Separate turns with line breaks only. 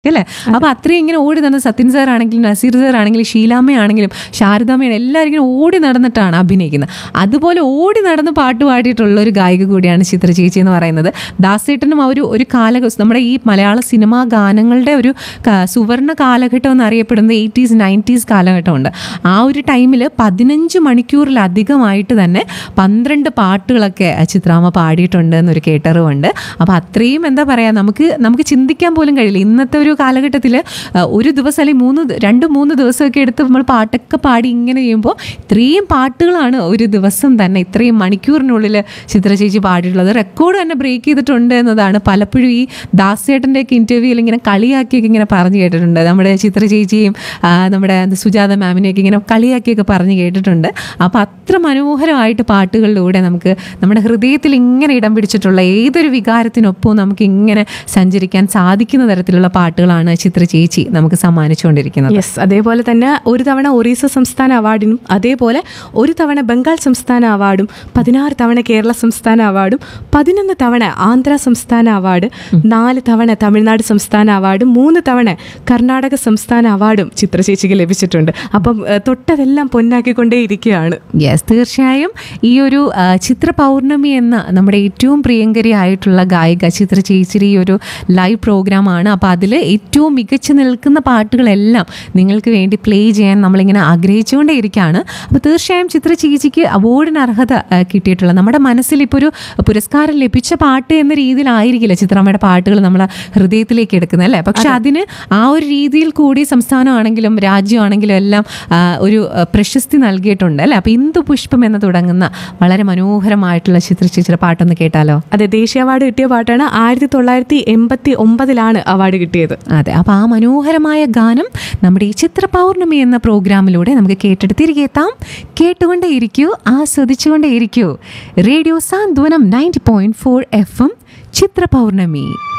അല്ലേ അപ്പൊ അത്രയും ഇങ്ങനെ ഓടി നടന്ന സത്യൻ സാർ ആണെങ്കിലും നസീർ സാർ ആണെങ്കിലും ഷീലാമ്മ ആണെങ്കിലും ശാരദാമ്മയാണ് എല്ലാവരും ഇങ്ങനെ ഓടി നടന്നിട്ടാണ് അഭിനയിക്കുന്നത് അതുപോലെ ഓടി നടന്ന് പാട്ട് പാടിയിട്ടുള്ള ഒരു ഗായിക കൂടിയാണ് ചിത്ര ചേച്ചി എന്ന് പറയുന്നത് ദാസേട്ടനും ആ ഒരു ഒരു കാല നമ്മുടെ ഈ മലയാള സിനിമാ ഗാനങ്ങളുടെ ഒരു ക- സുവർണ കാലഘട്ടം എന്നറിയപ്പെടുന്നത് എയ്റ്റീസ് നയൻറ്റീസ് കാലഘട്ടമുണ്ട് ആ ഒരു ടൈമിൽ പതിനഞ്ച് മണിക്കൂറിലധികമായിട്ട് തന്നെ പന്ത്രണ്ട് പാട്ടുകളൊക്കെ ചിത്രാമ്മ പാടിയിട്ടുണ്ട് എന്നൊരു കേട്ടറിവുണ്ട് അപ്പോൾ അത്രയും എന്താ പറയുക നമുക്ക് നമുക്ക് ചിന്തിക്കാൻ പോലും കഴിയില്ല ഇന്നത്തെ ഒരു കാലഘട്ടത്തിൽ ഒരു ദിവസം അല്ലെങ്കിൽ മൂന്ന് ദ- രണ്ട് മൂന്ന് ദിവസമൊക്കെ എടുത്ത് നമ്മൾ പാട്ടൊക്കെ പാടി ഇങ്ങനെ ചെയ്യുമ്പോൾ ഇത്രയും പാട്ടുകളാണ് ഒരു ദിവസം തന്നെ ഇത്രയും മണിക്കൂറിനുള്ളിൽ ചിത്ര ചേച്ചി പാടിയിട്ടുള്ളത് റെക്കോർഡ് തന്നെ ബ്രേക്ക് ചെയ്തിട്ടുണ്ട് എന്നതാണ് പലപ്പോഴും ഈ ദാസേട്ടൻ്റെയൊക്കെ ഇൻ്റർവ്യൂവിൽ ഇങ്ങനെ കളിയാക്കിയൊക്കെ ഇങ്ങനെ പറഞ്ഞു കേട്ടിട്ടുണ്ട് നമ്മുടെ ചിത്ര ചേച്ചിയും ആ, നമ്മുടെ എന്താ സുജാത മാമിനെയൊക്കെ ഇങ്ങനെ കളിയാക്കിയൊക്കെ പറഞ്ഞു കേട്ടിട്ടുണ്ട് അപ്പോൾ അത്ര മനോഹരമായിട്ട് പാട്ടുകളിലൂടെ നമുക്ക് നമ്മുടെ ഹൃദയത്തിൽ ഇങ്ങനെ ഇടം പിടിച്ചിട്ടുള്ള ഏതൊരു വികാരത്തിനൊപ്പവും നമുക്ക് ഇങ്ങനെ സഞ്ചരിക്കാൻ സാധിക്കുന്ന തരത്തിലുള്ള പാട്ടുകളാണ് ചിത്ര ചേച്ചി നമുക്ക് സമ്മാനിച്ചുകൊണ്ടിരിക്കുന്നത്
യെസ് അതേപോലെ തന്നെ ഒരു തവണ ഒറീസ സംസ്ഥാന അവാർഡിനും അതേപോലെ ഒരു തവണ ബംഗാൾ സംസ്ഥാന അവാർഡും പതിനാറ് തവണ കേരള സംസ്ഥാന അവാർഡും പതിനൊന്ന് തവണ ആന്ധ്ര സംസ്ഥാന അവാർഡ് നാല് തവണ തമിഴ്നാട് സംസ്ഥാന അവാർഡും മൂന്ന് തവണ കർണാടക സംസ്ഥാന അവാർഡും ചിത്രചേച്ചിക്ക് ലഭിച്ചിട്ടുണ്ട് അപ്പം ഏഹ്, തൊട്ടതെല്ലാം പൊന്നാക്കിക്കൊണ്ടേ ഇരിക്കുകയാണ്
യെസ് തീർച്ചയായും ഈ ഒരു ആ, ചിത്ര പൗർണമി എന്ന നമ്മുടെ ഏറ്റവും പ്രിയങ്കരിയായിട്ടുള്ള ഗായിക ചിത്ര ചേച്ചിരി ഈ ഒരു ലൈവ് പ്രോഗ്രാമാണ് അപ്പോൾ അതിൽ ഏറ്റവും മികച്ചു നിൽക്കുന്ന പാട്ടുകളെല്ലാം നിങ്ങൾക്ക് വേണ്ടി പ്ലേ ചെയ്യാൻ നമ്മളിങ്ങനെ ആഗ്രഹിച്ചുകൊണ്ടേ ഇരിക്കുകയാണ് അപ്പോൾ തീർച്ചയായും ചിത്ര ചേച്ചിക്ക് അവാർഡിന് അർഹത ആ, കിട്ടിയിട്ടുള്ള നമ്മുടെ മനസ്സിൽ ഇപ്പോൾ ഒരു പുരസ്കാരം ലഭിച്ച പാട്ട് എന്ന രീതിയിലായിരിക്കില്ല ചിത്രമ്മയുടെ പാട്ടുകൾ നമ്മളെ ഹൃദയത്തിലേക്ക് എടുക്കുന്നത് അല്ലേ പക്ഷെ അതിന് ആ ഒരു രീതിയിൽ കൂടി സംസ്ഥാനമാണെങ്കിലും രാജ്യമാണെങ്കിലും എല്ലാം ആ, ഒരു ആ, പ്രശസ്തി നൽകിയിട്ടുണ്ട് അല്ലേ അപ്പോൾ ഇന്ദു പുഷ്പം എന്ന് തുടങ്ങുന്ന വളരെ മനോഹരമായിട്ടുള്ള ചിത്ര ചേച്ചിയുടെ പാട്ടൊന്ന് കേട്ടാലോ
അതെ ദേശീയ അവാർഡ് കിട്ടിയ പാട്ടാണ് ആയിരത്തി തൊള്ളായിരത്തി എൺപത്തി ഒമ്പതിലാണ് അവാർഡ് കിട്ടിയത്
അതെ അപ്പോൾ ആ മനോഹരമായ ഗാനം നമ്മുടെ ഈ ചിത്ര പൗർണമി എന്ന പ്രോഗ്രാമിലൂടെ നമുക്ക് കേട്ടിട്ട് തിരികെ എത്താം കേട്ടുകൊണ്ടേ ഇരിക്കൂ ആസ്വദിച്ചുകൊണ്ടേ ഇരിക്കൂ radio Santhwanam ninety point four F M Chitra പൗർണമി